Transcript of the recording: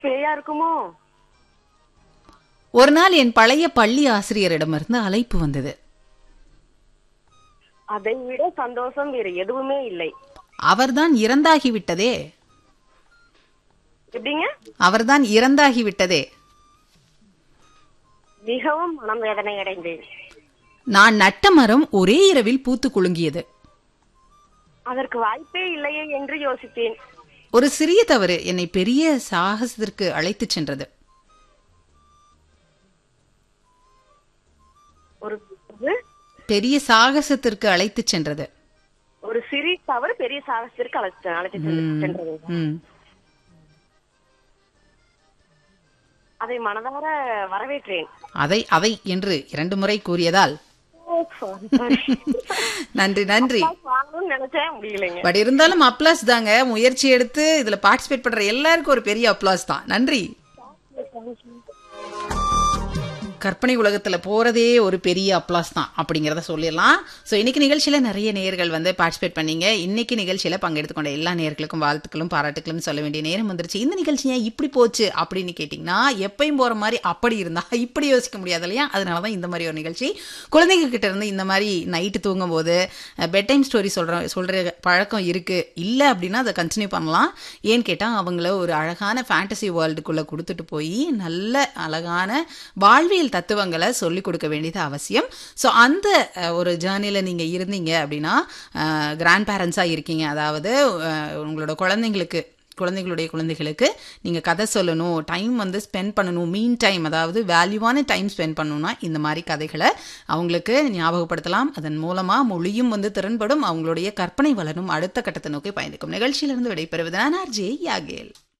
பேயா இருக்குமோ ஒரு நாள் என் பழைய பள்ளி ஆசிரியரிடமிருந்து அழைப்பு வந்தது அதை விட சந்தோஷம் வேறு எதுவுமே இல்லை அவர்தான் இறந்தாகிவிட்டதே எப்படிங்க அவர்தான் இறந்தாகிவிட்டதே மிகவும் மனம் வேதனை அடைந்தேன் நான் நட்ட மரம் ஒரே இரவில் பூத்து குலுங்கியது அதற்கு வாய்ப்பே இல்லையே என்று யோசித்தேன் ஒரு சிறிய தவறு என்னை பெரிய சாகசத்திற்கு அழைத்துச் சென்றது ஒரு ஒரு- பெரிய சாகசத்திற்கு அழைத்துச் சென்றது ஒரு சிறிய தவறு பெரிய சாகசத்திற்கு அழைத்து அழைத்து சென்று- சென்றது ம். அதை மனதார வரவேற்றேன் அதை அதை என்று இரண்டு முறை கூறியதால் ஓ, sorry, sorry. நன்றி நன்றி வாங்கணும்னு நினைச்சேன் முடியலைங்க பட் இருந்தாலும் அப்ளாஸ் தாங்க முயற்சி எடுத்து இதுல பார்ட்டிசிபேட் பண்ற எல்லாருக்கும் ஒரு பெரிய அப்ளாஸ் தான் நன்றி கற்பனை உலகத்துல போறதே ஒரு பெரிய அப்ளாஸ் தான் அப்படிங்கறத சொல்லிடலாம் ஸோ இன்னைக்கு நிகழ்ச்சியில நிறைய நேயர்கள் வந்து பார்ட்டிசிபேட் பண்ணீங்க இன்னைக்கு நிகழ்ச்சியில பங்கெடுத்துக்கொண்ட எல்லா நேயர்களுக்கும் வாழ்த்துக்களும் பாராட்டுகளும் சொல்ல வேண்டிய நேரம் வந்துருச்சு இந்த நிகழ்ச்சி ஏன் இப்படி போச்சு அப்படின்னு கேட்டிங்கன்னா எப்பயும் போற மாதிரி அப்படி இருந்தா இப்படி யோசிக்க முடியாது இல்லையா அதனால தான் இந்த மாதிரி ஒரு நிகழ்ச்சி குழந்தைங்க கிட்ட இருந்து இந்த மாதிரி நைட்டு தூங்கும் போது பெட் டைம் ஸ்டோரி சொல்ற சொல்ற பழக்கம் இருக்கு இல்லை அப்படின்னா அதை கண்டினியூ பண்ணலாம் ஏன்னு கேட்டால் அவங்கள ஒரு அழகான ஃபேண்டசி வேர்ல்டுக்குள்ளே கொடுத்துட்டு போய் நல்ல அழகான வாழ்வியல் தத்துவங்களை சொல்லிக் கொடுக்க வேண்டியது அவசியம் ஸோ அந்த அஹ், ஒரு ஜேர்னியில் நீங்கள் இருந்தீங்க அப்படின்னா கிராண்ட் பேரண்ட்ஸாக இருக்கீங்க அதாவது அஹ், உங்களோட குழந்தைங்களுக்கு குழந்தைகளுடைய குழந்தைகளுக்கு நீங்கள் கதை சொல்லணும் டைம் வந்து ஸ்பெண்ட் பண்ணணும் மீன் டைம் அதாவது வேல்யூவான டைம் ஸ்பெண்ட் பண்ணணும்னா இந்த மாதிரி கதைகளை அவங்களுக்கு ஞாபகப்படுத்தலாம் அதன் மூலமாக மொழியும் வந்து திறன்படும் அவங்களுடைய கற்பனை வளரும் அடுத்த கட்டத்தை நோக்கி பயணிக்கும் நிகழ்ச்சியிலிருந்து விடைபெறுவது நான் ஆர்ஜே யாகேல்